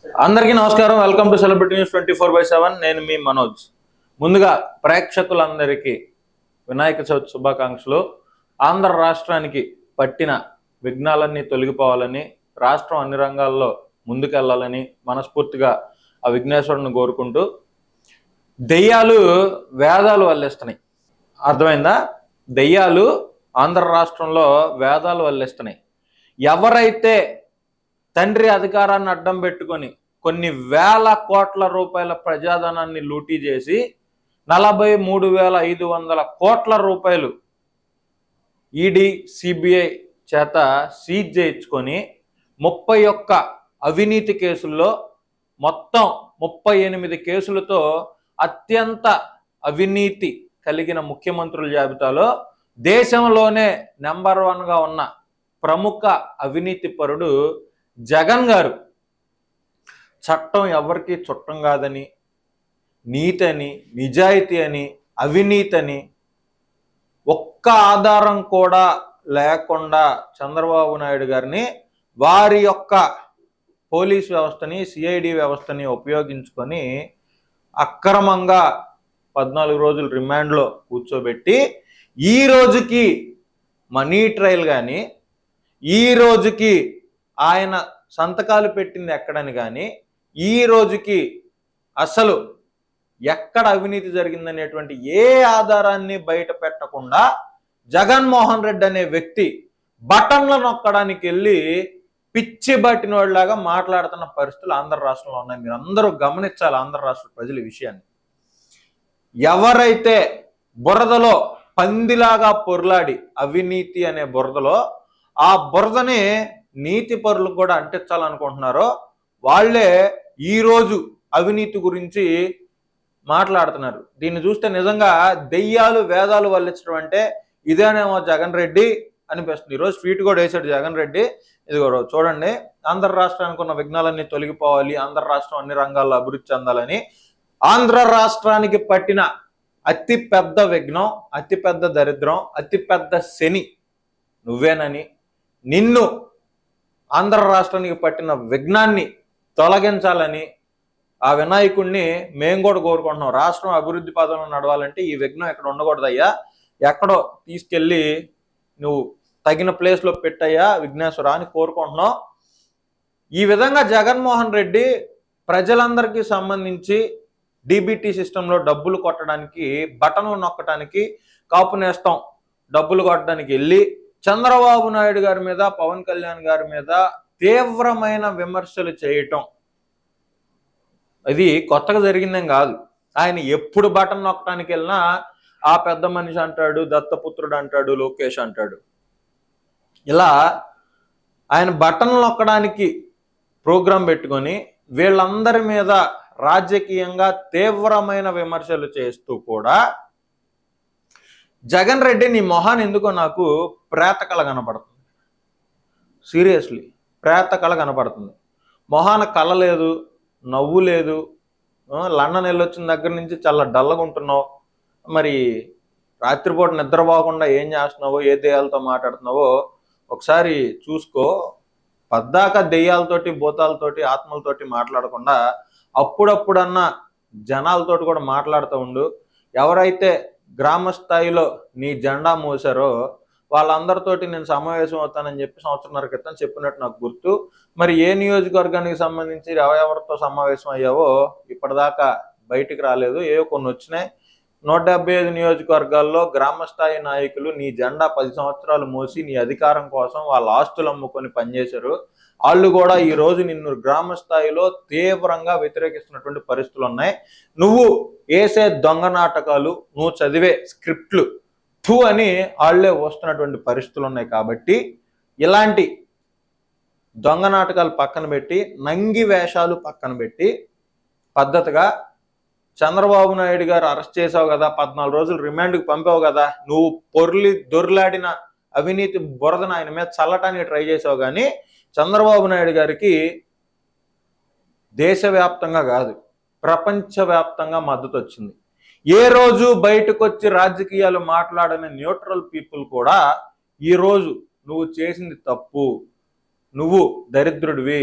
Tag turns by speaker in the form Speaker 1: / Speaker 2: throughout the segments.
Speaker 1: అందరికీ నమస్కారం welcome to celebrity news twenty four by seven నేను మీ మనోజ్ ముందుగా ప్రేక్షకులందరికీ వినాయక చవితి శుభాకాంక్షలు ఆంధ్ర రాష్ట్రానికి పట్టిన విఘ్నాలన్నీ తొలగిపోవాలని రాష్ట్రం అన్ని రంగాల్లో ముందుకెళ్లాలని మనస్ఫూర్తిగా ఆ విఘ్నేశ్వరుని కోరుకుంటూ దెయ్యాలు వేదాలు వల్లిస్తున్నాయి అర్థమైందా దెయ్యాలు ఆంధ్ర రాష్ట్రంలో వేదాలు వల్లిస్తున్నాయి ఎవరైతే తండ్రి అధికారాన్ని అడ్డం పెట్టుకొని కొన్ని వేల కోట్ల రూపాయల ప్రజాధనాన్ని లూటీ చేసి నలభై మూడు వేల ఐదు వందల కోట్ల రూపాయలు ఈడీ సిబిఐ చేత సీజ్ చేయించుకొని ముప్పై ఒక్క అవినీతి కేసుల్లో మొత్తం ముప్పై ఎనిమిది కేసులతో అత్యంత అవినీతి కలిగిన ముఖ్యమంత్రుల జాబితాలో దేశంలోనే నెంబర్ వన్గా ఉన్న ప్రముఖ అవినీతి పరుడు జగన్ గారు చట్టం ఎవరికి చుట్టం కాదని నీతి అని నిజాయితీ అని అవినీతి అని ఒక్క ఆధారం కూడా లేకుండా చంద్రబాబు నాయుడు గారిని వారి యొక్క పోలీస్ వ్యవస్థని సిఐడి వ్యవస్థని ఉపయోగించుకొని అక్రమంగా పద్నాలుగు రోజులు రిమాండ్లో కూర్చోబెట్టి ఈ రోజుకి మనీ ట్రయల్ కానీ ఈ రోజుకి ఆయన సంతకాలు పెట్టింది ఎక్కడని కానీ ఈ రోజుకి అసలు ఎక్కడ అవినీతి జరిగిందనేటువంటి ఏ ఆధారాన్ని బయట పెట్టకుండా జగన్మోహన్ రెడ్డి అనే వ్యక్తి బటన్లు నొక్కడానికి వెళ్ళి పిచ్చి బట్టిన వాళ్ళలాగా మాట్లాడుతున్న పరిస్థితులు ఆంధ్ర రాష్ట్రంలో ఉన్నాయి మీరు అందరూ గమనించాలి ఆంధ్ర రాష్ట్ర ప్రజల ఈ విషయాన్ని ఎవరైతే బురదలో పందిలాగా పొర్లాడి అవినీతి అనే బురదలో ఆ బురదని నీతి పరులకు కూడా అంటించాలనుకుంటున్నారో వాళ్ళే ఈరోజు అవినీతి గురించి మాట్లాడుతున్నారు దీన్ని చూస్తే నిజంగా దెయ్యాలు వేదాలు వల్లించడం అంటే ఇదేనేమో జగన్ రెడ్డి అనిపిస్తుంది ఈరోజు ట్వీట్ కూడా వేశాడు జగన్ రెడ్డి ఇది కూడా చూడండి ఆంధ్ర రాష్ట్రానికి ఉన్న విఘ్నాలన్నీ తొలగిపోవాలి ఆంధ్ర రాష్ట్రం అన్ని రంగాల్లో అభివృద్ధి చెందాలని ఆంధ్ర రాష్ట్రానికి పట్టిన అతి పెద్ద విఘ్నం అతి పెద్ద దరిద్రం అతి పెద్ద శని నువ్వేనని నిన్ను ఆంధ్ర రాష్ట్రానికి పట్టిన విఘ్నాన్ని తొలగించాలని ఆ వినాయకుడిని మేము కూడా కోరుకుంటున్నాం రాష్ట్రం అభివృద్ధి పదంలో నడవాలంటే ఈ విఘ్నం ఎక్కడ ఉండకూడదయ్యా ఎక్కడో తీసుకెళ్ళి నువ్వు తగిన ప్లేస్లో పెట్టయ్యా విఘ్నేశ్వర అని కోరుకుంటున్నాం ఈ విధంగా జగన్మోహన్ రెడ్డి ప్రజలందరికీ సంబంధించి డీబీటీ సిస్టంలో డబ్బులు కొట్టడానికి బటన్లు నొక్కడానికి కాపు నేస్తాం డబ్బులు కొట్టడానికి వెళ్ళి చంద్రబాబు నాయుడు గారి మీద పవన్ కళ్యాణ్ గారి మీద తీవ్రమైన విమర్శలు చేయటం ఇది కొత్తగా జరిగిందేం కాదు ఆయన ఎప్పుడు బటన్ నొక్కడానికి వెళ్ళినా ఆ పెద్ద మనిషి అంటాడు దత్తపుత్రుడు అంటాడు లోకేష్ అంటాడు ఇలా ఆయన బటన్ నొక్కడానికి ప్రోగ్రాం పెట్టుకొని వీళ్ళందరి మీద రాజకీయంగా తీవ్రమైన విమర్శలు చేస్తూ కూడా జగన్ రెడ్డి నీ మొహాన్ని ఎందుకో నాకు ప్రేతకళ కనపడుతుంది సీరియస్లీ ప్రేతకళ కనపడుతుంది మొహాన కళ లేదు నవ్వు లేదు ఆ, లండన్ వెళ్ళొచ్చిన దగ్గర నుంచి చాలా డల్లగా ఉంటున్నావు మరి రాత్రిపూట నిద్రపోకుండా ఏం చేస్తున్నావో ఏ దెయ్యాలతో మాట్లాడుతున్నావో ఒకసారి చూసుకో పద్దాక దెయ్యాలతోటి భూతాలతోటి ఆత్మలతోటి మాట్లాడకుండా అప్పుడప్పుడన్నా జనాలతోటి కూడా మాట్లాడుతూ ఉండు ఎవరైతే గ్రామ స్థాయిలో నీ జెండా మోసారో వాళ్ళందరితోటి నేను సమావేశం అవుతానని చెప్పి సంవత్సరంన్నర క్రితం చెప్పినట్టు నాకు గుర్తు మరి ఏ నియోజకవర్గానికి సంబంధించి ఎవరెవరితో సమావేశం అయ్యావో ఇప్పటిదాకా బయటికి రాలేదు ఏవో కొన్ని వచ్చినాయి నూట డెబ్బై ఐదు నియోజకవర్గాల్లో గ్రామ స్థాయి నాయకులు నీ జెండా పది సంవత్సరాలు మోసి నీ అధికారం కోసం వాళ్ళ ఆస్తులు అమ్ముకొని పనిచేశారు వాళ్ళు కూడా ఈ రోజు నిన్ను గ్రామ స్థాయిలో తీవ్రంగా వ్యతిరేకిస్తున్నటువంటి పరిస్థితులు ఉన్నాయి నువ్వు వేసే దొంగ నాటకాలు నువ్వు చదివే స్క్రిప్ట్లు థూ అని వాళ్ళే వస్తున్నటువంటి పరిస్థితులు ఉన్నాయి కాబట్టి ఇలాంటి దొంగ నాటకాలు పక్కన పెట్టి నంగి వేషాలు పక్కన పెట్టి పద్ధతిగా చంద్రబాబు నాయుడు గారు అరెస్ట్ చేసావు కదా పద్నాలుగు రోజులు రిమాండ్కి పంపావు కదా నువ్వు పొర్లి దొర్లాడిన అవినీతి బురదను ఆయన మీద చల్లటానికి ట్రై చేసావు కానీ చంద్రబాబు నాయుడు గారికి దేశవ్యాప్తంగా కాదు ప్రపంచవ్యాప్తంగా మద్దతు వచ్చింది ఏ రోజు బయటకు వచ్చి రాజకీయాలు మాట్లాడని న్యూట్రల్ పీపుల్ కూడా ఈ రోజు నువ్వు చేసింది తప్పు నువ్వు దరిద్రుడివి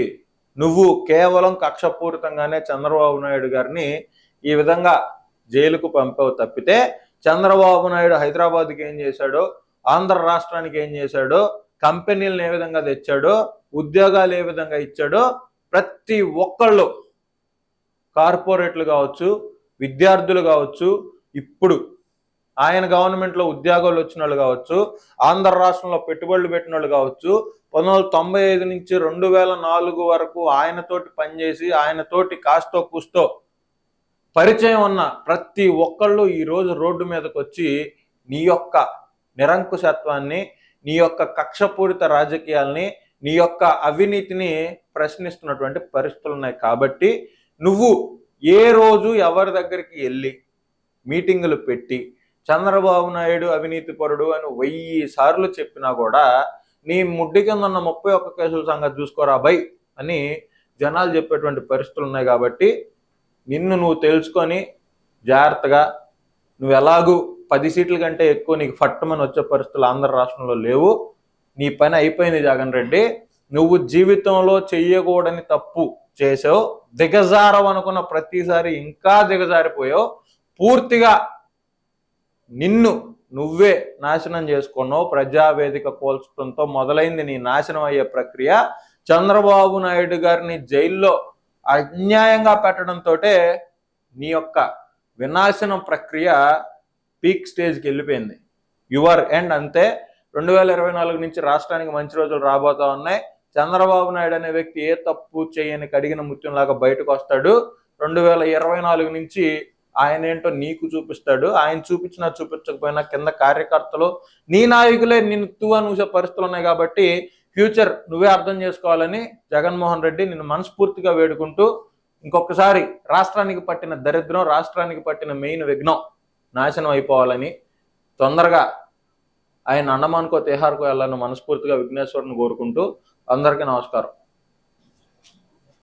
Speaker 1: నువ్వు కేవలం కక్షపూరితంగానే చంద్రబాబు నాయుడు గారిని ఈ విధంగా జైలుకు పంపావు తప్పితే చంద్రబాబు నాయుడు హైదరాబాద్కి ఏం చేశాడో ఆంధ్ర రాష్ట్రానికి ఏం చేశాడో కంపెనీలను ఏ విధంగా తెచ్చాడో ఉద్యోగాలు ఏ విధంగా ఇచ్చాడో ప్రతి ఒక్కళ్ళు కార్పొరేట్లు కావచ్చు విద్యార్థులు కావచ్చు ఇప్పుడు ఆయన గవర్నమెంట్లో ఉద్యోగాలు వచ్చిన వాళ్ళు కావచ్చు ఆంధ్ర రాష్ట్రంలో పెట్టుబడులు పెట్టిన వాళ్ళు కావచ్చు పంతొమ్మిది వందల తొంభై ఐదు నుంచి రెండు వేల నాలుగు వరకు ఆయనతోటి పనిచేసి ఆయనతోటి కాస్తో కూస్తో పరిచయం ఉన్న ప్రతి ఒక్కళ్ళు ఈరోజు రోడ్డు మీదకి వచ్చి నీ యొక్క నిరంకుశత్వాన్ని నీ యొక్క కక్షపూరిత రాజకీయాల్ని నీ యొక్క అవినీతిని ప్రశ్నిస్తున్నటువంటి పరిస్థితులు ఉన్నాయి కాబట్టి నువ్వు ఏ రోజు ఎవరి దగ్గరికి వెళ్ళి మీటింగులు పెట్టి చంద్రబాబు నాయుడు అవినీతి పరుడు అని వెయ్యి సార్లు చెప్పినా కూడా నీ ముడ్డి కింద ఉన్న ముప్పై ఒక్క కేసుల సంగతి చూసుకోరా బై అని జనాలు చెప్పేటువంటి పరిస్థితులు ఉన్నాయి కాబట్టి నిన్ను నువ్వు తెలుసుకొని జాగ్రత్తగా నువ్వు ఎలాగూ పది సీట్ల కంటే ఎక్కువ నీకు ఫట్టమని వచ్చే పరిస్థితులు ఆంధ్ర రాష్ట్రంలో లేవు నీ పని అయిపోయింది జగన్ రెడ్డి నువ్వు జీవితంలో చెయ్యకూడని తప్పు చేసావు దిగజారవు అనుకున్న ప్రతిసారి ఇంకా దిగజారిపోయావు పూర్తిగా నిన్ను నువ్వే నాశనం చేసుకున్నావు ప్రజావేదిక కోల్చడంతో మొదలైంది నీ నాశనం అయ్యే ప్రక్రియ చంద్రబాబు నాయుడు గారిని జైల్లో అన్యాయంగా పెట్టడంతో నీ యొక్క వినాశనం ప్రక్రియ పీక్ స్టేజ్కి వెళ్ళిపోయింది యువర్ ఎండ్ అంతే రెండు వేల ఇరవై నాలుగు నుంచి రాష్ట్రానికి మంచి రోజులు రాబోతా ఉన్నాయి చంద్రబాబు నాయుడు అనే వ్యక్తి ఏ తప్పు చేయని కడిగిన ముత్యంలాగా బయటకు వస్తాడు రెండు వేల ఇరవై నాలుగు నుంచి ఆయన ఏంటో నీకు చూపిస్తాడు ఆయన చూపించినా చూపించకపోయినా కింద కార్యకర్తలు నీ నాయకులే నిన్ను తూ అనూసే పరిస్థితులు ఉన్నాయి కాబట్టి ఫ్యూచర్ నువ్వే అర్థం చేసుకోవాలని జగన్మోహన్ రెడ్డి నిన్ను మనస్ఫూర్తిగా వేడుకుంటూ ఇంకొకసారి రాష్ట్రానికి పట్టిన దరిద్రం రాష్ట్రానికి పట్టిన మెయిన్ విఘ్నం నాశనం అయిపోవాలని తొందరగా ఆయన అండమాన్కో తిహార్కో వెళ్ళాలని మనస్ఫూర్తిగా విఘ్నేశ్వరుని కోరుకుంటూ అందరికీ నమస్కారం